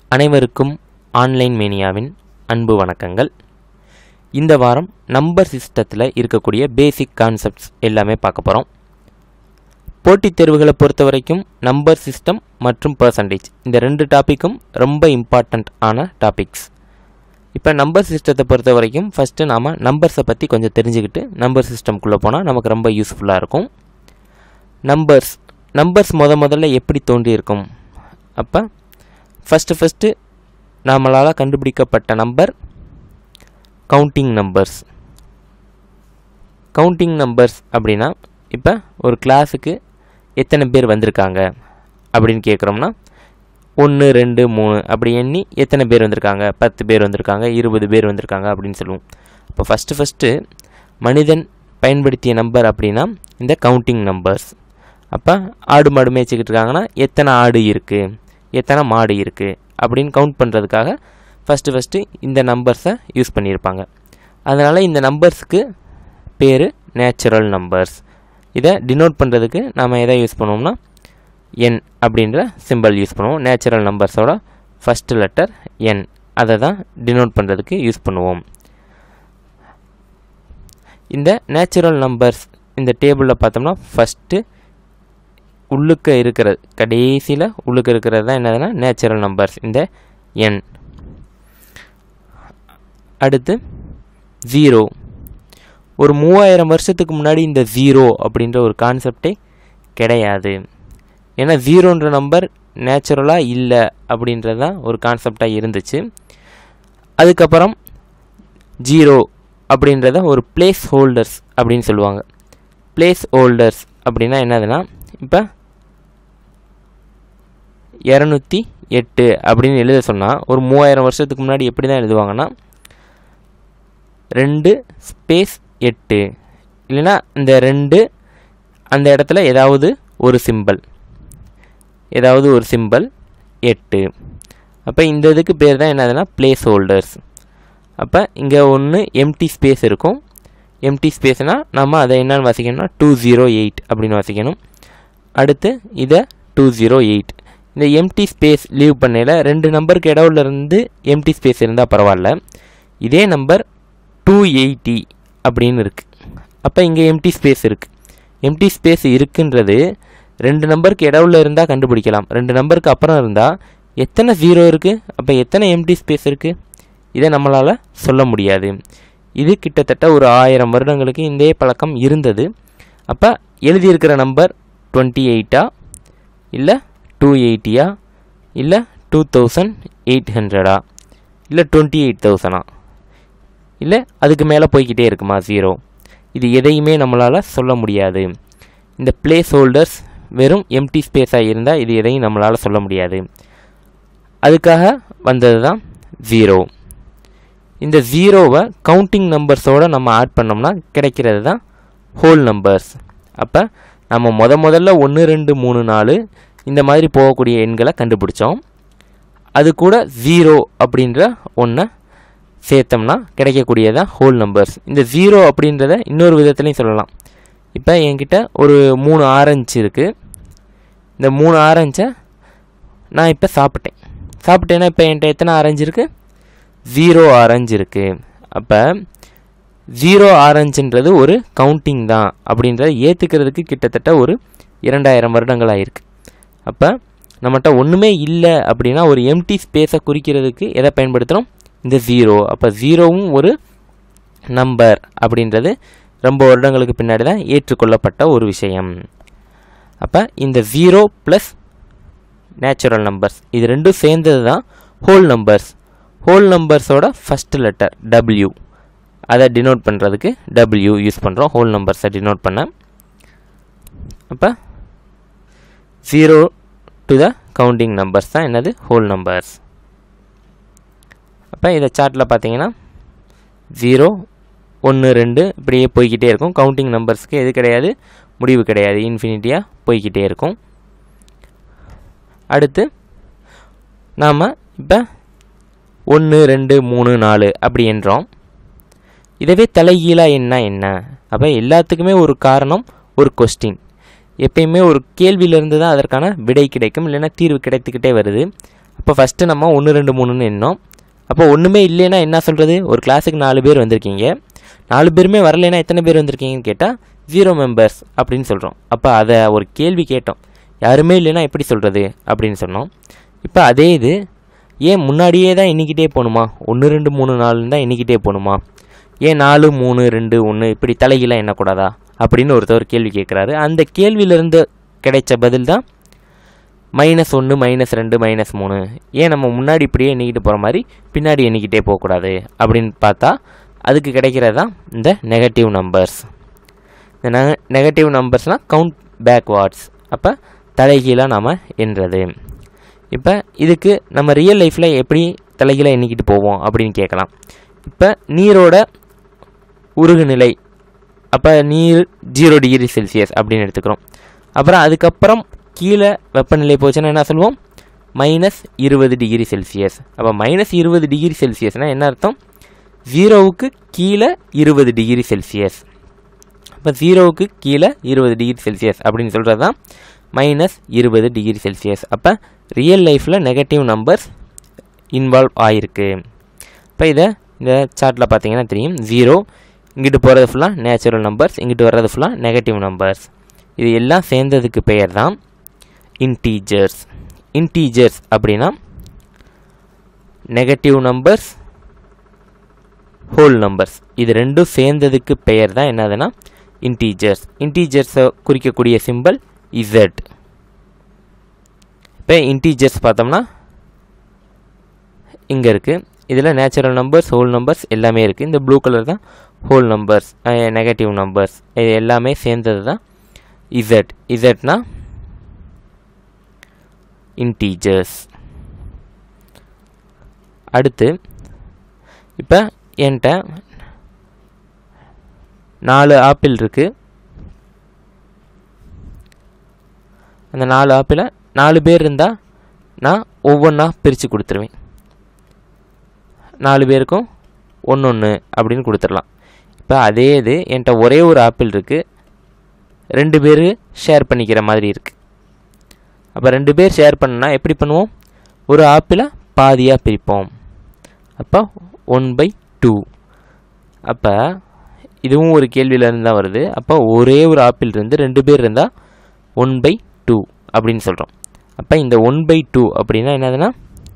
அனைவருக்கும் ஆன்லைன் மேனியாவின் அன்பு வணக்கங்கள் இந்த வாரம் நம்பர் சிஸ்டத்தில் இருக்கக்கூடிய பேசிக் கான்செப்ட்ஸ் எல்லாமே பார்க்க போகிறோம் போட்டித் தேர்வுகளை பொறுத்த வரைக்கும் நம்பர் சிஸ்டம் மற்றும் பர்சன்டேஜ் இந்த ரெண்டு டாப்பிக்கும் ரொம்ப இம்பார்ட்டண்ட் ஆன டாபிக்ஸ் இப்போ நம்பர் சிஸ்டத்தை பொறுத்த வரைக்கும் ஃபஸ்ட்டு நாம் நம்பர்ஸை பற்றி கொஞ்சம் தெரிஞ்சுக்கிட்டு நம்பர் சிஸ்டம்குள்ளே போனால் நமக்கு ரொம்ப யூஸ்ஃபுல்லாக இருக்கும் நம்பர்ஸ் நம்பர்ஸ் முத முதல்ல எப்படி தோன்றியிருக்கும் அப்போ ஃபஸ்ட்டு ஃபஸ்ட்டு நாமளால் கண்டுபிடிக்கப்பட்ட number counting numbers counting numbers அப்படின்னா இப்போ ஒரு கிளாஸுக்கு எத்தனை பேர் வந்திருக்காங்க அப்படின்னு கேட்குறோம்னா ஒன்று ரெண்டு மூணு அப்படி எண்ணி எத்தனை பேர் வந்திருக்காங்க பத்து பேர் வந்திருக்காங்க இருபது பேர் வந்திருக்காங்க அப்படின்னு சொல்லுவோம் இப்போ ஃபஸ்ட்டு ஃபஸ்ட்டு மனிதன் பயன்படுத்திய நம்பர் அப்படின்னா இந்த கவுண்டிங் நம்பர்ஸ் அப்போ ஆடு மாடு மேய்ச்சிக்கிட்டு இருக்காங்கன்னா எத்தனை ஆடு இருக்குது எத்தனை மாடு இருக்குது அப்படின்னு கவுண்ட் பண்ணுறதுக்காக ஃபஸ்ட்டு ஃபஸ்ட்டு இந்த நம்பர்ஸை யூஸ் பண்ணியிருப்பாங்க அதனால் இந்த நம்பர்ஸுக்கு பேர் நேச்சுரல் நம்பர்ஸ் இதை டினோட் பண்ணுறதுக்கு நாம் எதை யூஸ் பண்ணுவோம்னா என் அப்படின்ற சிம்பல் யூஸ் பண்ணுவோம் நேச்சுரல் நம்பர்ஸோட ஃபஸ்ட்டு லெட்டர் என் அதை தான் டினோட் பண்ணுறதுக்கு யூஸ் பண்ணுவோம் இந்த நேச்சுரல் நம்பர்ஸ் இந்த டேபிளில் பார்த்தோம்னா ஃபஸ்ட்டு உள்ளுக்க இருக்கிறது கடைசியில் உள்ளுக்க இருக்கிறது தான் என்னதுன்னா நேச்சுரல் நம்பர்ஸ் இந்த என் அடுத்து ஜீரோ ஒரு மூவாயிரம் வருஷத்துக்கு முன்னாடி இந்த ஜீரோ அப்படின்ற ஒரு கான்செப்டே கிடையாது ஏன்னா ஜீரோன்ற நம்பர் நேச்சுரலாக இல்லை அப்படின்றது தான் ஒரு கான்செப்டாக இருந்துச்சு அதுக்கப்புறம் ஜீரோ அப்படின்றத ஒரு பிளேஸ் ஹோல்டர்ஸ் அப்படின்னு சொல்லுவாங்க பிளேஸ் ஹோல்டர்ஸ் அப்படின்னா என்னதுன்னா இப்போ இரநூத்தி எட்டு அப்படின்னு எழுத சொன்னால் ஒரு மூவாயிரம் வருஷத்துக்கு முன்னாடி எப்படி தான் எழுதுவாங்கன்னா ரெண்டு ஸ்பேஸ் எட்டு இல்லைன்னா இந்த ரெண்டு அந்த இடத்துல ஏதாவது ஒரு சிம்பல் ஏதாவது ஒரு சிம்பல் எட்டு அப்போ இந்த இதுக்கு பேர் தான் என்னதுன்னா பிளேஸ் ஹோல்டர்ஸ் அப்போ இங்கே ஒன்று எம்டி ஸ்பேஸ் இருக்கும் எம்டி ஸ்பேஸ்னால் நம்ம அதை என்னென்னு வாசிக்கணும்னா டூ ஜீரோ எயிட் அப்படின்னு வாசிக்கணும் அடுத்து இதை டூ ஜீரோ எயிட் இந்த எம்டி ஸ்பேஸ் லீவ் பண்ணையில் ரெண்டு நம்பருக்கு இடவுல இருந்து எம்டி ஸ்பேஸ் இருந்தால் பரவாயில்ல இதே நம்பர் டூ எயிட்டி அப்படின்னு இருக்குது அப்போ இங்கே எம்டி ஸ்பேஸ் இருக்குது எம்டி ஸ்பேஸ் இருக்குன்றது ரெண்டு நம்பருக்கு இடவுல இருந்தால் கண்டுபிடிக்கலாம் ரெண்டு நம்பருக்கு அப்புறம் இருந்தால் எத்தனை ஜீரோ இருக்குது அப்போ எத்தனை எம்டி ஸ்பேஸ் இருக்குது இதை நம்மளால் சொல்ல முடியாது இது கிட்டத்தட்ட ஒரு ஆயிரம் வருடங்களுக்கு இந்த பழக்கம் இருந்தது அப்போ எழுதியிருக்கிற நம்பர் டுவெண்ட்டி எயிட்டா இல்லை டூ எயிட்டியா இல்லை டூ தௌசண்ட் எயிட் ஹண்ட்ரடா இல்லை டுவெண்ட்டி எயிட் தௌசண்டா இல்லை அதுக்கு மேலே போய்கிட்டே இருக்குமா ஜீரோ இது எதையுமே நம்மளால் சொல்ல முடியாது இந்த பிளேஸ் ஹோல்டர்ஸ் வெறும் எம்டி ஸ்பேஸாக இருந்தால் இது எதையும் நம்மளால் சொல்ல முடியாது அதுக்காக வந்தது தான் ஜீரோ இந்த ஜீரோவை கவுண்டிங் நம்பர்ஸோடு நம்ம ஆட் பண்ணோம்னா கிடைக்கிறது தான் ஹோல் நம்பர்ஸ் அப்போ நம்ம முத முதல்ல ஒன்று ரெண்டு மூணு நாலு இந்த மாதிரி போகக்கூடிய எண்களை கண்டுபிடிச்சோம் அது கூட ஜீரோ அப்படின்ற ஒன்றை சேர்த்தோம்னா கிடைக்கக்கூடியதான் ஹோல் நம்பர்ஸ் இந்த ஜீரோ அப்படின்றத இன்னொரு விதத்துலையும் சொல்லலாம் இப்போ என்கிட்ட ஒரு மூணு ஆரஞ்சு இருக்குது இந்த மூணு ஆரஞ்சை நான் இப்போ சாப்பிட்டேன் சாப்பிட்டேன்னா இப்போ என்கிட்ட எத்தனை ஆரஞ்சு இருக்குது ஜீரோ ஆரஞ்சு இருக்குது அப்போ ஜீரோ ஆரஞ்சுன்றது ஒரு கவுண்டிங் தான் அப்படின்றத ஏற்றுக்கிறதுக்கு கிட்டத்தட்ட ஒரு இரண்டாயிரம் வருடங்கள் ஆயிருக்கு அப்போ நம்மகிட்ட ஒன்றுமே இல்லை அப்படின்னா ஒரு எம்டி ஸ்பேஸை குறிக்கிறதுக்கு எதை பயன்படுத்துகிறோம் இந்த ஜீரோ அப்போ ஜீரோவும் ஒரு நம்பர் அப்படின்றது ரொம்ப வருடங்களுக்கு பின்னாடி தான் ஏற்றுக்கொள்ளப்பட்ட ஒரு விஷயம் அப்போ இந்த ஜீரோ ப்ளஸ் நேச்சுரல் நம்பர்ஸ் இது ரெண்டும் சேர்ந்தது தான் ஹோல் நம்பர்ஸ் ஹோல் நம்பர்ஸோட ஃபஸ்ட்டு லெட்டர் டபிள்யூ அதை டினோட் பண்ணுறதுக்கு டபிள்யூ யூஸ் பண்ணுறோம் ஹோல் நம்பர்ஸை டினோட் பண்ண அப்போ zero to the counting numbers தான் என்னது ஹோல் நம்பர்ஸ் அப்போ இதை சார்ட்டில் பார்த்தீங்கன்னா ஜீரோ ஒன்று ரெண்டு இப்படியே போய்கிட்டே இருக்கும் கவுண்டிங் நம்பர்ஸ்க்கு எது கிடையாது முடிவு கிடையாது இன்ஃபினிட்டியாக போய்கிட்டே இருக்கும் அடுத்து நாம் இப்போ ஒன்று ரெண்டு மூணு நாலு அப்படி என்றோம் இதவே தலைகீழாக என்ன என்ன அப்போ எல்லாத்துக்குமே ஒரு காரணம் ஒரு கொஸ்டின் எப்பயுமே ஒரு கேள்வியிலிருந்து தான் அதற்கான விடை கிடைக்கும் இல்லைன்னா தீர்வு கிடைத்துக்கிட்டே வருது அப்போ ஃபஸ்ட்டு நம்ம ஒன்று ரெண்டு மூணுன்னு எண்ணோம் அப்போ ஒன்றுமே இல்லைன்னா என்ன சொல்கிறது ஒரு கிளாஸுக்கு நாலு பேர் வந்திருக்கீங்க நாலு பேருமே வரலைன்னா எத்தனை பேர் வந்திருக்கீங்கன்னு கேட்டால் ஜீரோ மெம்பர்ஸ் அப்படின்னு சொல்கிறோம் அப்போ அதை ஒரு கேள்வி கேட்டோம் யாருமே இல்லைன்னா எப்படி சொல்கிறது அப்படின்னு சொன்னோம் இப்போ அதே இது ஏன் முன்னாடியே தான் எண்ணிக்கிட்டே போகணுமா ஒன்று ரெண்டு மூணு நாலுன்னு தான் எண்ணிக்கிட்டே போகணுமா ஏன் நாலு மூணு ரெண்டு ஒன்று இப்படி தலைகீழாக எண்ணக்கூடாதா அப்படின்னு ஒருத்தவர் கேள்வி கேட்குறாரு அந்த கேள்வியிலேருந்து கிடைச்ச பதில் தான் மைனஸ் ஒன்று மைனஸ் ரெண்டு மைனஸ் மூணு ஏன் நம்ம முன்னாடி இப்படியே எண்ணிக்கிட்டு போகிற மாதிரி பின்னாடி எண்ணிக்கிட்டே போகக்கூடாது அப்படின்னு பார்த்தா அதுக்கு கிடைக்கிறது தான் இந்த நெகட்டிவ் நம்பர்ஸ் இந்த நெ நெகட்டிவ் நம்பர்ஸ்னால் கவுண்ட் பேக்வார்ட்ஸ் அப்போ தலைகீழாக நாம் எண்ணுறது இப்போ இதுக்கு நம்ம ரியல் லைஃப்பில் எப்படி தலைகீழாக எண்ணிக்கிட்டு போவோம் அப்படின்னு கேட்கலாம் இப்போ நீரோட உருகுநிலை அப்போ நீர் ஜீரோ டிகிரி செல்சியஸ் அப்படின்னு எடுத்துக்கிறோம் அப்புறம் அதுக்கப்புறம் கீழே வெப்பநிலை போச்சுன்னா என்ன சொல்லுவோம் மைனஸ் இருபது டிகிரி செல்சியஸ் அப்போ மைனஸ் இருபது டிகிரி செல்சியஸ்னால் என்ன அர்த்தம் ஜீரோவுக்கு கீழே இருபது டிகிரி செல்சியஸ் அப்போ ஜீரோவுக்கு கீழே இருபது டிகிரி செல்சியஸ் அப்படின்னு சொல்கிறது தான் மைனஸ் இருபது டிகிரி செல்சியஸ் அப்போ ரியல் லைஃப்பில் நெகட்டிவ் நம்பர்ஸ் இன்வால்வ் ஆகிருக்கு இப்போ இதை இந்த சார்ட்டில் பார்த்தீங்கன்னா தெரியும் ஜீரோ இங்கிட்டு போகிறது ஃபுல்லாக நேச்சுரல் நம்பர்ஸ் இங்கிட்டு வர்றது ஃபுல்லாக நெகட்டிவ் நம்பர்ஸ் இது எல்லாம் சேர்ந்ததுக்கு பெயர் தான் இன்டீஜர்ஸ் இன்டீஜர்ஸ் அப்படின்னா நெகட்டிவ் நம்பர்ஸ் ஹோல் நம்பர்ஸ் இது ரெண்டும் சேர்ந்ததுக்கு பெயர் தான் என்னதுன்னா இன்டீஜர்ஸ் இன்டீஜர்ஸை குறிக்கக்கூடிய சிம்பிள் இசட் இப்போ இன்டீஜர்ஸ் பார்த்தோம்னா இங்கே இருக்குது இதில் நேச்சுரல் நம்பர்ஸ் ஹோல் நம்பர்ஸ் எல்லாமே இருக்குது இந்த ப்ளூ கலர் தான் ஹோல் நம்பர்ஸ் நெகட்டிவ் நம்பர்ஸ் இது எல்லாமே சேர்ந்தது தான் இசட் இசட்னா இன்டீஜர்ஸ் அடுத்து இப்போ என்கிட்ட நாலு ஆப்பிள் இருக்குது அந்த நாலு ஆப்பிளை நாலு பேர் இருந்தால் நான் ஒவ்வொன்றா பிரித்து கொடுத்துருவேன் நாலு பேருக்கும் ஒன்று ஒன்று அப்படின்னு கொடுத்துடலாம் இப்போ அதே இது என்கிட்ட ஒரே ஒரு ஆப்பிள் இருக்குது ரெண்டு பேர் ஷேர் பண்ணிக்கிற மாதிரி இருக்குது அப்போ ரெண்டு பேர் ஷேர் பண்ணா எப்படி பண்ணுவோம் ஒரு ஆப்பிளை பாதியாக பிரிப்போம் அப்போ ஒன் பை டூ அப்போ இதுவும் ஒரு கேள்வியிலேருந்து தான் வருது அப்போ ஒரே ஒரு ஆப்பிள் இருந்து ரெண்டு பேர் இருந்தால் ஒன் பை டூ அப்படின்னு சொல்கிறோம் அப்போ இந்த ஒன் பை டூ அப்படின்னா என்னதுன்னா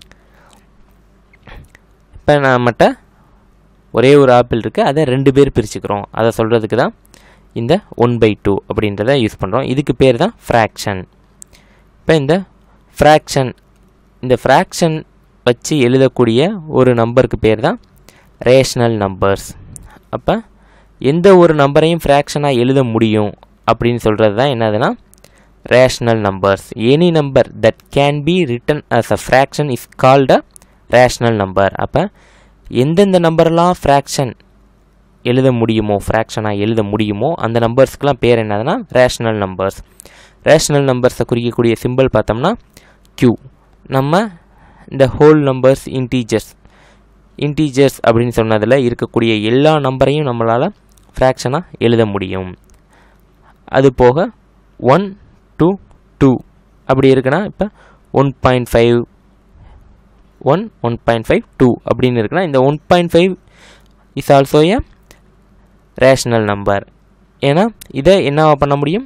இப்போ நம்மகிட்ட ஒரே ஒரு ஆப்பிள் இருக்குது அதை ரெண்டு பேர் பிரிச்சுக்கிறோம் அதை சொல்கிறதுக்கு தான் இந்த ஒன் பை டூ அப்படின்றத யூஸ் பண்ணுறோம் இதுக்கு பேர் தான் ஃப்ராக்ஷன் இப்போ இந்த ஃப்ராக்ஷன் இந்த ஃப்ராக்ஷன் வச்சு எழுதக்கூடிய ஒரு நம்பருக்கு பேர் தான் ரேஷ்னல் நம்பர்ஸ் அப்போ எந்த ஒரு நம்பரையும் ஃப்ராக்ஷனாக எழுத முடியும் அப்படின்னு சொல்கிறது தான் என்னதுன்னா rational numbers any number that can be written as a fraction is called a rational number அப்போ எந்தெந்த நம்பர்லாம் ஃப்ராக்ஷன் எழுத முடியுமோ ஃப்ராக்ஷனாக எழுத முடியுமோ அந்த நம்பர்ஸ்க்கெலாம் பேர் என்னதுன்னா ரேஷ்னல் நம்பர்ஸ் ரேஷ்னல் நம்பர்ஸை குறிக்கக்கூடிய சிம்பிள் பார்த்தோம்னா க்யூ நம்ம இந்த ஹோல் நம்பர்ஸ் இன்டீஜர்ஸ் இன்டீஜர்ஸ் அப்படின்னு சொன்னதில் இருக்கக்கூடிய எல்லா நம்பரையும் நம்மளால் ஃப்ராக்ஷனாக எழுத முடியும் அது போக ஒன் டூ டூ அப்படி இருக்குன்னா இப்போ one point five one one point five two அப்படின்னு இருக்குன்னா இந்த one point five is also a rational number ஏன்னா இதை என்ன பண்ண முடியும்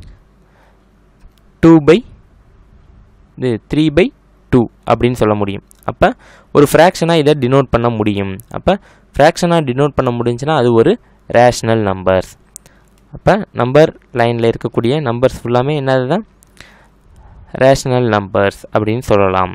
டூ பை இது த்ரீ பை டூ அப்படின்னு சொல்ல முடியும் அப்போ ஒரு ஃப்ராக்ஷனாக இதை டினோட் பண்ண முடியும் அப்போ ஃப்ராக்ஷனாக டினோட் பண்ண முடிஞ்சுன்னா அது ஒரு ரேஷ்னல் நம்பர்ஸ் அப்போ நம்பர் லைனில் இருக்கக்கூடிய நம்பர்ஸ் ஃபுல்லாமே என்னது தான் ரேஷ்னல் நம்பர்ஸ் அப்படின்னு சொல்லலாம்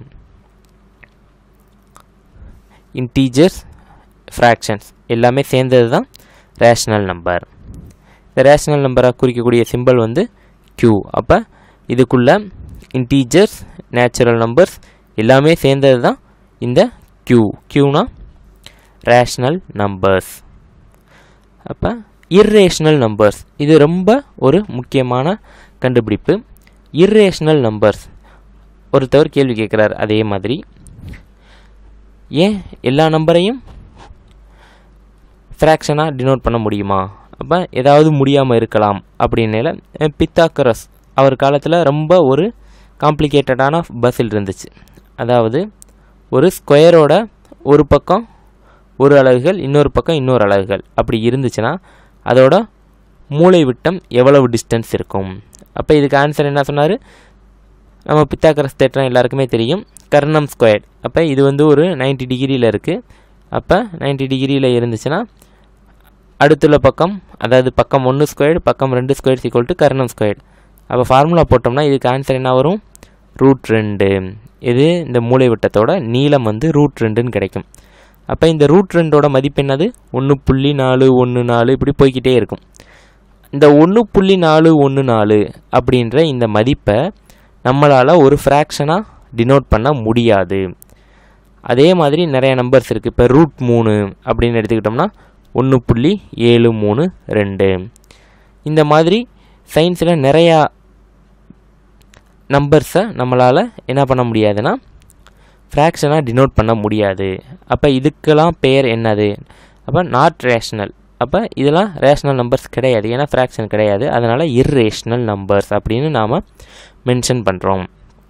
இன்டீஜர்ஸ் ஃப்ராக்ஷன்ஸ் எல்லாமே சேர்ந்தது தான் ரேஷ்னல் நம்பர் இந்த ரேஷ்னல் நம்பரை குறிக்கக்கூடிய சிம்பிள் வந்து க்யூ அப்போ இதுக்குள்ள இன்டீஜர்ஸ் நேச்சுரல் நம்பர்ஸ் எல்லாமே சேர்ந்தது தான் இந்த க்யூ க்யூனா ரேஷ்னல் நம்பர்ஸ் அப்போ இர்ரேஷ்னல் நம்பர்ஸ் இது ரொம்ப ஒரு முக்கியமான கண்டுபிடிப்பு இர்ரேஷ்னல் நம்பர்ஸ் ஒருத்தவர் கேள்வி கேட்குறார் அதே மாதிரி ஏன் எல்லா நம்பரையும் ஃப்ராக்ஷனாக டினோட் பண்ண முடியுமா அப்போ ஏதாவது முடியாமல் இருக்கலாம் அப்படின்னால பித்தாக்கரஸ் அவர் காலத்தில் ரொம்ப ஒரு காம்ப்ளிகேட்டடான பஸ்ஸில் இருந்துச்சு அதாவது ஒரு ஸ்கொயரோட ஒரு பக்கம் ஒரு அலகுகள் இன்னொரு பக்கம் இன்னொரு அலகுகள் அப்படி இருந்துச்சுன்னா அதோட மூளை விட்டம் எவ்வளவு டிஸ்டன்ஸ் இருக்கும் அப்போ இதுக்கு ஆன்சர் என்ன சொன்னார் நம்ம பித்தாக்கரஸ் தேற்றம் எல்லாருக்குமே தெரியும் கர்ணம் ஸ்கொயர் அப்போ இது வந்து ஒரு 90 டிகிரியில் இருக்குது அப்போ 90 டிகிரியில் இருந்துச்சுன்னா அடுத்துள்ள பக்கம் அதாவது பக்கம் ஒன்று ஸ்கொயர் பக்கம் ரெண்டு ஸ்கொயர் ஈக்குவல் டு கர்ணம் ஸ்கொயர் அப்போ ஃபார்முலா போட்டோம்னா இதுக்கு ஆன்சர் என்ன வரும் ரூட் ரெண்டு இது இந்த மூளை விட்டத்தோட நீளம் வந்து ரூட் ரெண்டுன்னு கிடைக்கும் அப்போ இந்த ரூட் ரெண்டோட மதிப்பு என்னது ஒன்று புள்ளி நாலு ஒன்று நாலு இப்படி போய்க்கிட்டே இருக்கும் இந்த ஒன்று புள்ளி நாலு ஒன்று நாலு அப்படின்ற இந்த மதிப்பை நம்மளால் ஒரு ஃப்ராக்ஷனாக டினோட் பண்ண முடியாது அதே மாதிரி நிறைய நம்பர்ஸ் இருக்குது இப்போ ரூட் மூணு அப்படின்னு எடுத்துக்கிட்டோம்னா ஒன்று புள்ளி ஏழு மூணு ரெண்டு இந்த மாதிரி சயின்ஸில் நிறையா நம்பர்ஸை நம்மளால் என்ன பண்ண முடியாதுன்னா ஃப்ராக்ஷனாக டினோட் பண்ண முடியாது அப்போ இதுக்கெல்லாம் பேர் என்னது அப்போ நாட் ரேஷ்னல் அப்போ இதெல்லாம் ரேஷ்னல் நம்பர்ஸ் கிடையாது ஏன்னா ஃப்ராக்ஷன் கிடையாது அதனால் இர்ரேஷ்னல் நம்பர்ஸ் அப்படின்னு நாம் மென்ஷன் பண்ணுறோம்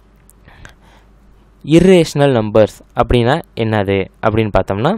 இர்ரேஷ்னல் நம்பர்ஸ் அப்படின்னா என்னது அப்படின்னு பார்த்தோம்னா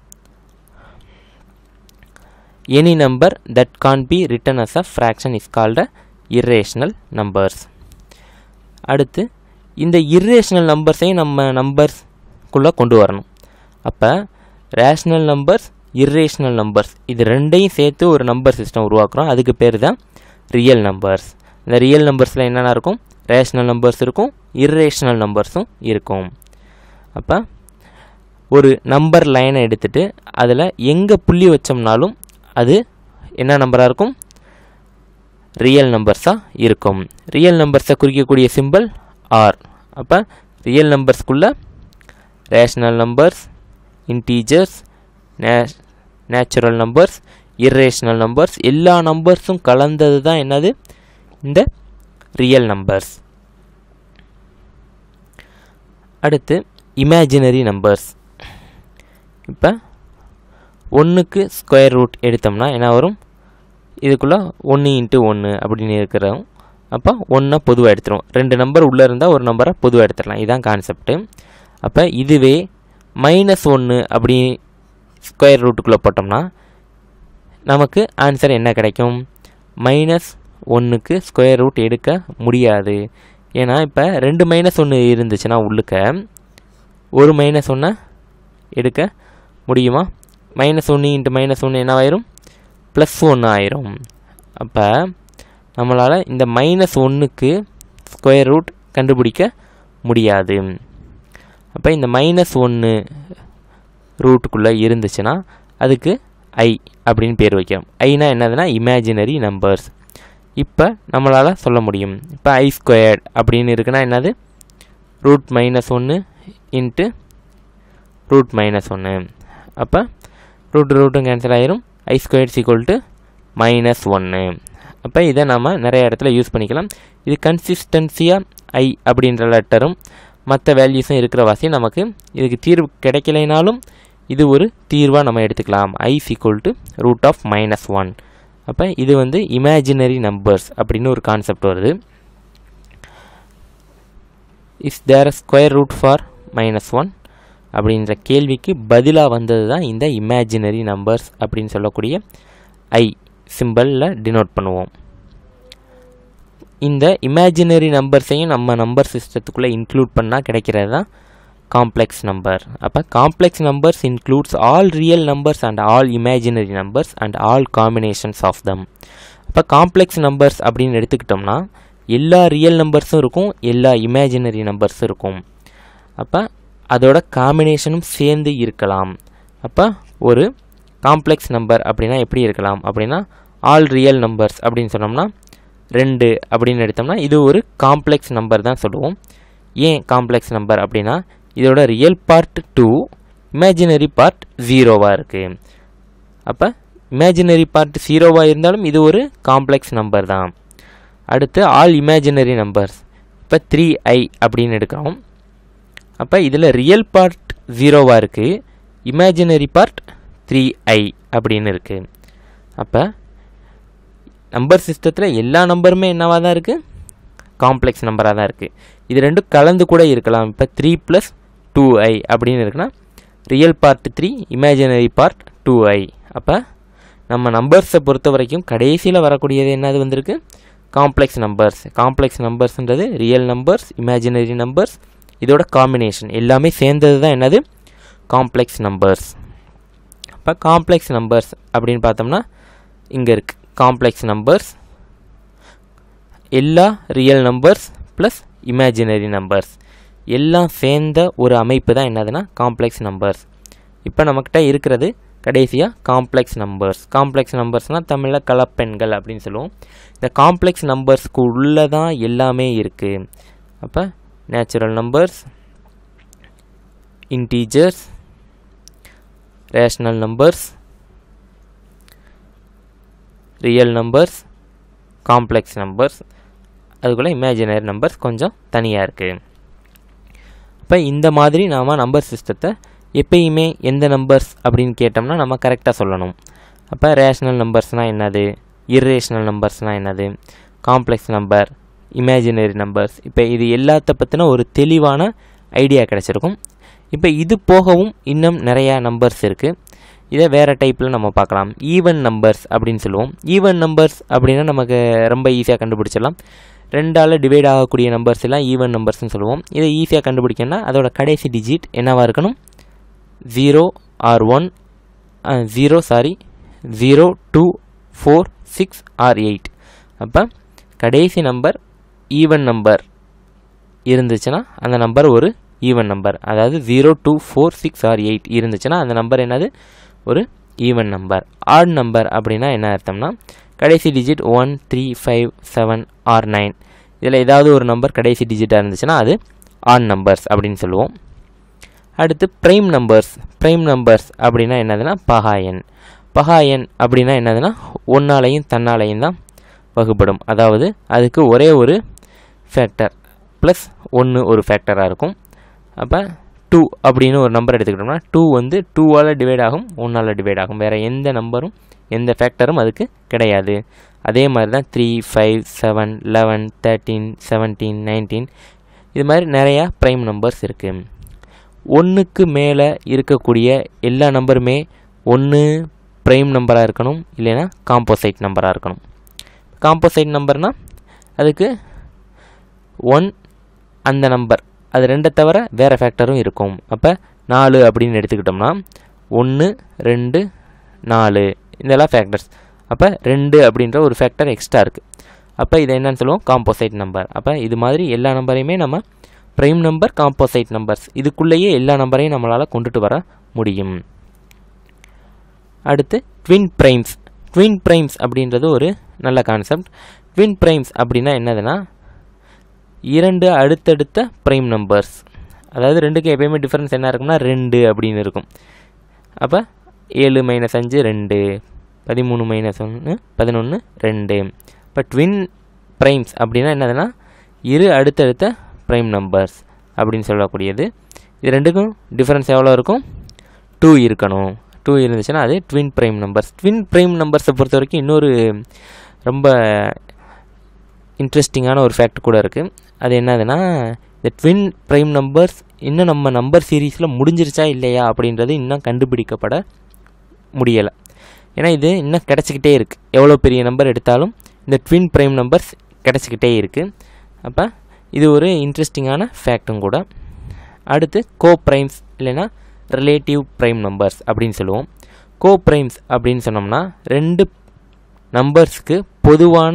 any number that can be written as a fraction is called a irrational numbers அடுத்து இந்த இர்ரேஷ்னல் நம்பர்ஸையும் நம்ம நம்பர்ஸ்குள்ளே கொண்டு வரணும் அப்போ ரேஷ்னல் நம்பர்ஸ் இர்ரேஷ்னல் நம்பர்ஸ் இது ரெண்டையும் சேர்த்து ஒரு நம்பர் சிஸ்டம் உருவாக்குறோம் அதுக்கு பேர் தான் ரியல் நம்பர்ஸ் இந்த ரியல் நம்பர்ஸில் என்னென்ன இருக்கும் ரேஷ்னல் நம்பர்ஸ் இருக்கும் இர்ரேஷ்னல் நம்பர்ஸும் இருக்கும் அப்போ ஒரு நம்பர் லைனை எடுத்துகிட்டு அதில் எங்கே புள்ளி வச்சோம்னாலும் அது என்ன நம்பராக இருக்கும் ரியல் நம்பர்ஸாக இருக்கும் ரியல் நம்பர்ஸை குறிக்கக்கூடிய சிம்பிள் ஆர் அப்போ ரியல் நம்பர்ஸ்க்குள்ளே ரேஷ்னல் நம்பர்ஸ் இன்டீஜர்ஸ் நே நேச்சுரல் நம்பர்ஸ் இர்ரேஷ்னல் நம்பர்ஸ் எல்லா நம்பர்ஸும் கலந்தது தான் என்னது இந்த ரியல் நம்பர்ஸ் அடுத்து இமேஜினரி நம்பர்ஸ் இப்போ ஒன்றுக்கு ஸ்கொயர் ரூட் எடுத்தோம்னா என்ன வரும் இதுக்குள்ளே ஒன்று இன்ட்டு ஒன்று அப்படின்னு இருக்கிறோம் அப்போ ஒன்றை பொதுவாக எடுத்துரும் ரெண்டு நம்பர் உள்ளே இருந்தால் ஒரு நம்பரை பொதுவாக எடுத்துடலாம் இதுதான் கான்செப்ட்டு அப்போ இதுவே மைனஸ் ஒன்று அப்படி ஸ்கொயர் ரூட்டுக்குள்ளே போட்டோம்னா நமக்கு ஆன்சர் என்ன கிடைக்கும் மைனஸ் ஒன்றுக்கு ஸ்கொயர் ரூட் எடுக்க முடியாது ஏன்னா இப்போ ரெண்டு மைனஸ் ஒன்று இருந்துச்சுன்னா உள்ளுக்க ஒரு மைனஸ் ஒன்றை எடுக்க முடியுமா மைனஸ் ஒன்று இன்ட்டு மைனஸ் ஒன்று என்னவாயிரும் ப்ளஸ் ஒன்று ஆயிரும் அப்போ நம்மளால் இந்த மைனஸ் ஒன்றுக்கு ஸ்கொயர் ரூட் கண்டுபிடிக்க முடியாது அப்போ இந்த மைனஸ் ஒன்று ரூட்டுக்குள்ளே இருந்துச்சுன்னா அதுக்கு ஐ அப்படின்னு பேர் வைக்கிறோம் ஐனா என்னதுன்னா இமேஜினரி நம்பர்ஸ் இப்போ நம்மளால் சொல்ல முடியும் இப்போ ஐ ஸ்கொயர்ட் அப்படின்னு இருக்குன்னா என்னது ரூட் மைனஸ் ஒன்று இன்ட்டு ரூட் மைனஸ் ஒன்று அப்போ ரூட் ரூட்டும் கேன்சல் ஆயிரும் I squared equal to minus ஒன்று அப்போ இதை நம்ம நிறைய இடத்துல யூஸ் பண்ணிக்கலாம் இது கன்சிஸ்டன்சியாக ஐ அப்படின்ற லெட்டரும் மற்ற வேல்யூஸும் இருக்கிற வாசி நமக்கு இதுக்கு தீர்வு கிடைக்கலைனாலும் இது ஒரு தீர்வாக நம்ம எடுத்துக்கலாம் I equal to root of minus one அப்போ இது வந்து இமேஜினரி நம்பர்ஸ் அப்படின்னு ஒரு கான்செப்ட் வருது is there a square root for minus one அப்படின்ற கேள்விக்கு பதிலாக வந்தது தான் இந்த இமேஜினரி நம்பர்ஸ் அப்படின்னு சொல்லக்கூடிய ஐ சிம்பிளில் டினோட் பண்ணுவோம் இந்த இமேஜினரி நம்பர்ஸையும் நம்ம நம்பர் சிஸ்டத்துக்குள்ளே இன்க்ளூட் பண்ணால் கிடைக்கிறது தான் காம்ப்ளெக்ஸ் நம்பர் அப்போ complex numbers includes all real numbers and all imaginary numbers and all combinations of them அப்போ காம்ப்ளெக்ஸ் நம்பர்ஸ் அப்படின்னு எடுத்துக்கிட்டோம்னா எல்லா ரியல் நம்பர்ஸும் இருக்கும் எல்லா இமேஜினரி நம்பர்ஸும் இருக்கும் அப்போ அதோட காம்பினேஷனும் சேர்ந்து இருக்கலாம் அப்போ ஒரு காம்ப்ளெக்ஸ் நம்பர் அப்படின்னா எப்படி இருக்கலாம் அப்படின்னா ஆல் ரியல் நம்பர்ஸ் அப்படின்னு சொன்னோம்னா ரெண்டு அப்படின்னு எடுத்தோம்னா இது ஒரு காம்ப்ளெக்ஸ் நம்பர் தான் சொல்லுவோம் ஏன் காம்ப்ளெக்ஸ் நம்பர் அப்படின்னா இதோட real part two imaginary part ஜீரோவாக இருக்குது அப்போ இமேஜினரி பார்ட் ஜீரோவாக இருந்தாலும் இது ஒரு காம்ப்ளெக்ஸ் நம்பர் தான் அடுத்து ஆல் இமேஜினரி நம்பர்ஸ் இப்போ த்ரீ ஐ அப்படின்னு எடுக்கிறோம் அப்போ இதில் ரியல் பார்ட் ஜீரோவாக இருக்குது இமேஜினரி பார்ட் த்ரீ ஐ அப்படின்னு இருக்குது அப்போ நம்பர் சிஸ்டத்தில் எல்லா நம்பருமே என்னவாக தான் இருக்குது காம்ப்ளெக்ஸ் நம்பராக தான் இருக்குது இது ரெண்டும் கலந்து கூட இருக்கலாம் இப்போ த்ரீ ப்ளஸ் டூ ஐ அப்படின்னு இருக்குன்னா real part three imaginary part two I அப்போ நம்ம நம்பர்ஸை பொறுத்த வரைக்கும் கடைசியில் வரக்கூடியது என்னது வந்திருக்கு காம்ப்ளெக்ஸ் நம்பர்ஸ் காம்ப்ளெக்ஸ் நம்பர்ஸ்ன்றது ரியல் நம்பர்ஸ் இமேஜினரி நம்பர்ஸ் இதோட காம்பினேஷன் எல்லாமே சேர்ந்தது தான் என்னது காம்ப்ளெக்ஸ் நம்பர்ஸ் இப்போ காம்ப்ளெக்ஸ் நம்பர்ஸ் அப்படின்னு பார்த்தோம்னா இங்கே இருக்குது காம்ப்ளெக்ஸ் நம்பர்ஸ் எல்லா real numbers plus imaginary numbers எல்லாம் சேர்ந்த ஒரு அமைப்பு தான் என்னதுன்னா காம்ப்ளெக்ஸ் நம்பர்ஸ் இப்போ நம்மக்கிட்ட இருக்கிறது கடைசியாக காம்ப்ளெக்ஸ் நம்பர்ஸ் காம்ப்ளெக்ஸ் நம்பர்ஸ்னால் தமிழில் கலப்பெண்கள் அப்படின்னு சொல்லுவோம் இந்த காம்ப்ளெக்ஸ் நம்பர்ஸ்க்கு உள்ளே தான் எல்லாமே இருக்குது அப்போ natural numbers integers rational numbers real numbers complex numbers அதுக்குள்ளே இமேஜினரி நம்பர்ஸ் கொஞ்சம் தனியாக இருக்குது இப்போ இந்த மாதிரி நாம் நம்பர் சிஸ்டத்தை எப்பயுமே எந்த நம்பர்ஸ் அப்படின்னு கேட்டோம்னா நம்ம கரெக்டாக சொல்லணும் அப்போ ரேஷ்னல் நம்பர்ஸ்னால் என்னது இர்ரேஷ்னல் நம்பர்ஸ்னால் என்னது காம்ப்ளெக்ஸ் நம்பர் இமேஜினரி நம்பர்ஸ் இப்போ இது எல்லாத்த பற்றின ஒரு தெளிவான ஐடியா கிடச்சிருக்கும் இப்போ இது போகவும் இன்னும் நிறையா நம்பர்ஸ் இருக்குது இதை வேறு டைப்பில் நம்ம பார்க்கலாம் ஈவன் நம்பர்ஸ் அப்படின்னு சொல்லுவோம் ஈவன் நம்பர்ஸ் அப்படின்னா நமக்கு ரொம்ப ஈஸியாக கண்டுபிடிச்சிடலாம் ரெண்டால் டிவைட் ஆகக்கூடிய நம்பர்ஸ் எல்லாம் ஈவன் நம்பர்ஸ்னு சொல்லுவோம் இதை ஈஸியாக கண்டுபிடிக்கணும்னா அதோட கடைசி டிஜிட் என்னவாக இருக்கணும் zero or one zero sorry zero two four six or eight அப்போ கடைசி நம்பர் ஈவன் நம்பர் இருந்துச்சுன்னா அந்த நம்பர் ஒரு ஈவன் நம்பர் அதாவது zero two four six or eight இருந்துச்சுன்னா அந்த நம்பர் என்னது ஒரு ஈவன் நம்பர் ஆட் நம்பர் அப்படின்னா என்ன அர்த்தம்னா கடைசி digit one three five seven or nine இதில் ஏதாவது ஒரு நம்பர் கடைசி டிஜிட்டாக இருந்துச்சுன்னா அது ஆட் நம்பர்ஸ் அப்படின்னு சொல்லுவோம் அடுத்து ப்ரைம் நம்பர்ஸ் ப்ரைம் நம்பர்ஸ் அப்படின்னா என்னதுன்னா பகாயன் பகாயன் அப்படின்னா என்னதுன்னா ஒன்னாலையும் தன்னாலையும் தான் வகுப்படும் அதாவது அதுக்கு ஒரே ஒரு ஃபேக்டர் ப்ளஸ் ஒன்று ஒரு ஃபேக்டராக இருக்கும் அப்போ டூ அப்படின்னு ஒரு நம்பர் எடுத்துக்கிட்டோம்னா டூ வந்து டூவால் டிவைட் ஆகும் ஒன்றால் டிவைட் ஆகும் வேறு எந்த நம்பரும் எந்த ஃபேக்டரும் அதுக்கு கிடையாது அதே மாதிரி தான் three five seven eleven thirteen seventeen nineteen இது மாதிரி நிறையா ப்ரைம் நம்பர்ஸ் இருக்குது ஒன்றுக்கு மேலே இருக்கக்கூடிய எல்லா நம்பருமே ஒன்று ப்ரைம் நம்பராக இருக்கணும் இல்லைன்னா காம்போசைட் நம்பராக இருக்கணும் காம்போசைட் நம்பர்னால் அதுக்கு ஒன் அந்த நம்பர் அது ரெண்டை தவிர வேறு ஃபேக்டரும் இருக்கும் அப்போ நாலு அப்படின்னு எடுத்துக்கிட்டோம்னா ஒன்று ரெண்டு நாலு இதெல்லாம் ஃபேக்டர்ஸ் அப்போ ரெண்டு அப்படின்ற ஒரு ஃபேக்டர் எக்ஸ்ட்ரா இருக்குது அப்போ இதை என்னன்னு சொல்லுவோம் காம்போசைட் நம்பர் அப்போ இது மாதிரி எல்லா நம்பரையுமே நம்ம ப்ரைம் நம்பர் காம்போசைட் நம்பர்ஸ் இதுக்குள்ளேயே எல்லா நம்பரையும் நம்மளால் கொண்டுட்டு வர முடியும் அடுத்து ட்வின் ப்ரைம்ஸ் ட்வின் ப்ரைம்ஸ் அப்படின்றது ஒரு நல்ல கான்செப்ட் ட்வின் ப்ரைம்ஸ் அப்படின்னா என்னதுன்னா இரண்டு அடுத்தடுத்த ப்ரைம் நம்பர்ஸ் அதாவது ரெண்டுக்கு எப்பயுமே டிஃப்ரென்ஸ் என்ன இருக்கும்னா ரெண்டு அப்படின்னு இருக்கும் அப்போ ஏழு மைனஸ் அஞ்சு ரெண்டு பதிமூணு மைனஸ் ஒன்று பதினொன்று ரெண்டு இப்போ ட்வின் ப்ரைம்ஸ் அப்படின்னா என்னதுன்னா இரு அடுத்தடுத்த ப்ரைம் நம்பர்ஸ் அப்படின்னு சொல்லக்கூடியது இது ரெண்டுக்கும் டிஃப்ரென்ஸ் எவ்வளோ இருக்கும் டூ இருக்கணும் டூ இருந்துச்சுன்னா அது twin prime numbers twin prime நம்பர்ஸை பொறுத்த வரைக்கும் இன்னொரு ரொம்ப இன்ட்ரெஸ்டிங்கான ஒரு ஃபேக்ட் கூட இருக்குது அது என்னதுன்னா இந்த ட்வின் ப்ரைம் நம்பர்ஸ் இன்னும் நம்ம நம்பர் சீரீஸில் முடிஞ்சிருச்சா இல்லையா அப்படின்றது இன்னும் கண்டுபிடிக்கப்பட முடியலை ஏன்னா இது இன்னும் கிடச்சிக்கிட்டே இருக்குது எவ்வளோ பெரிய நம்பர் எடுத்தாலும் இந்த ட்வின் ப்ரைம் நம்பர்ஸ் கிடச்சிக்கிட்டே இருக்குது அப்போ இது ஒரு இன்ட்ரெஸ்டிங்கான ஃபேக்டும் கூட அடுத்து கோ ப்ரைம்ஸ் இல்லைன்னா ரிலேட்டிவ் ப்ரைம் நம்பர்ஸ் அப்படின்னு சொல்லுவோம் கோ ப்ரைம்ஸ் அப்படின்னு சொன்னோம்னா ரெண்டு நம்பர்ஸ்க்கு பொதுவான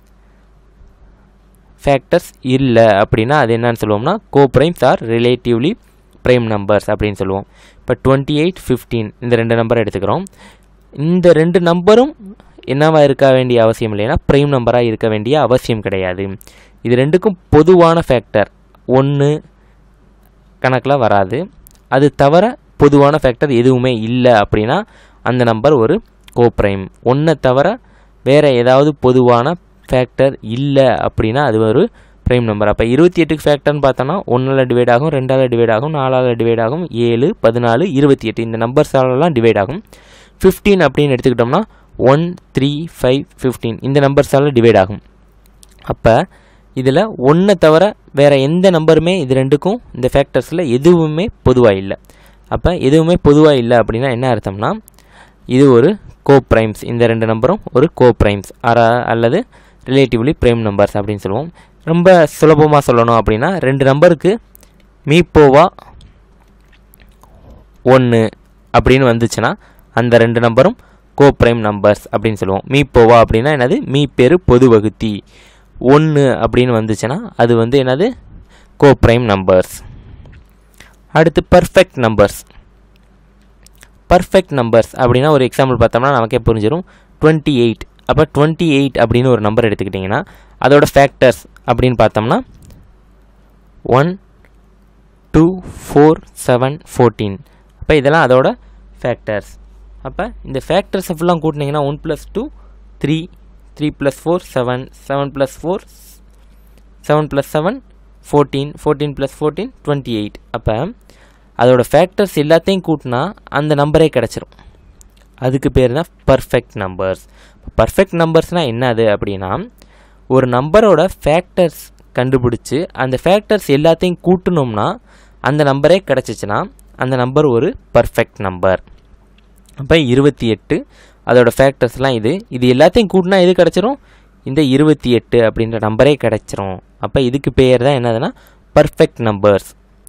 ஃபேக்டர்ஸ் இல்லை அப்படின்னா அது என்னன்னு சொல்லுவோம்னா co primes or relatively prime numbers அப்படின்னு சொல்லுவோம் இப்போ டுவெண்ட்டி எயிட் ஃபிஃப்டீன் இந்த ரெண்டு நம்பரை எடுத்துக்கிறோம் இந்த ரெண்டு நம்பரும் என்னவா இருக்க வேண்டிய அவசியம் இல்லைன்னா ப்ரைம் நம்பராக இருக்க வேண்டிய அவசியம் கிடையாது இது ரெண்டுக்கும் பொதுவான ஃபேக்டர் ஒன்று கணக்கில் வராது அது தவிர பொதுவான ஃபேக்டர் எதுவுமே இல்லை அப்படின்னா அந்த நம்பர் ஒரு கோப்ரைம் ஒன்றை தவிர வேறு ஏதாவது பொதுவான ஃபேக்டர் இல்லை அப்படின்னா அது ஒரு ப்ரைம் நம்பர் அப்போ இருபத்தி எட்டுக்கு ஃபேக்டர்னு பார்த்தோன்னா ஒன்றால் டிவைட் ஆகும் ரெண்டால் டிவைட் ஆகும் நாலால் டிவைட் ஆகும் ஏழு பதினாலு இருபத்தி எட்டு இந்த நம்பர்ஸாலலாம் டிவைட் ஆகும் ஃபிஃப்டீன் அப்படின்னு எடுத்துக்கிட்டோம்னா ஒன் த்ரீ ஃபைவ் ஃபிஃப்டீன் இந்த நம்பர்ஸால் டிவைட் ஆகும் அப்போ இதில் ஒன்றை தவிர வேறு எந்த நம்பருமே இது ரெண்டுக்கும் இந்த ஃபேக்டர்ஸில் எதுவுமே பொதுவாக இல்லை அப்போ எதுவுமே பொதுவாக இல்லை அப்படின்னா என்ன அர்த்தம்னா இது ஒரு கோ ப்ரைம்ஸ் இந்த ரெண்டு நம்பரும் ஒரு கோ ப்ரைம்ஸ் அல்லது ரிலேட்டிவ்லி ப்ரைம் நம்பர்ஸ் அப்படின்னு சொல்லுவோம் ரொம்ப சுலபமாக சொல்லணும் அப்படின்னா ரெண்டு நம்பருக்கு மீப்போவா ஒன்று அப்படின்னு வந்துச்சுன்னா அந்த ரெண்டு நம்பரும் கோ ப்ரைம் நம்பர்ஸ் அப்படின்னு சொல்லுவோம் மீப்போவா அப்படின்னா என்னது மீ பேரு பொது வகுத்தி ஒன்று அப்படின்னு வந்துச்சுன்னா அது வந்து என்னது கோ ப்ரைம் நம்பர்ஸ் அடுத்து பர்ஃபெக்ட் நம்பர்ஸ் பர்ஃபெக்ட் நம்பர்ஸ் அப்படின்னா ஒரு எக்ஸாம்பிள் பார்த்தோம்னா நமக்கே புரிஞ்சிடும் டுவெண்ட்டி எயிட் அப்போ டுவெண்ட்டி எயிட் அப்படின்னு ஒரு நம்பர் எடுத்துக்கிட்டிங்கன்னா அதோட ஃபேக்டர்ஸ் அப்படின்னு பார்த்தோம்னா one two four seven fourteen அப்போ இதெல்லாம் அதோட ஃபேக்டர்ஸ் அப்போ இந்த ஃபேக்டர்ஸை ஃபுல்லாக கூட்டினீங்கன்னா one plus two three three plus four seven seven plus four seven plus seven fourteen fourteen plus fourteen twenty eight அப்போ அதோட ஃபேக்டர்ஸ் எல்லாத்தையும் கூட்டினா அந்த நம்பரே கிடச்சிரும் அதுக்கு பேர் தான் பர்ஃபெக்ட் நம்பர்ஸ் பர்ஃபெக்ட் நம்பர்ஸ்னால் என்னது அப்படின்னா ஒரு நம்பரோட ஃபேக்டர்ஸ் கண்டுபிடிச்சி அந்த ஃபேக்டர்ஸ் எல்லாத்தையும் கூட்டணும்னா அந்த நம்பரே கிடச்சிச்சின்னா அந்த நம்பர் ஒரு பர்ஃபெக்ட் நம்பர் அப்போ இருபத்தி எட்டு அதோட ஃபேக்டர்ஸ்லாம் இது இது எல்லாத்தையும் கூட்டினா எது கிடச்சிரும் இந்த இருபத்தி எட்டு அப்படின்ற நம்பரே கிடச்சிரும் அப்போ இதுக்கு பேர் தான் என்னதுன்னா பர்ஃபெக்ட் நம்பர்ஸ்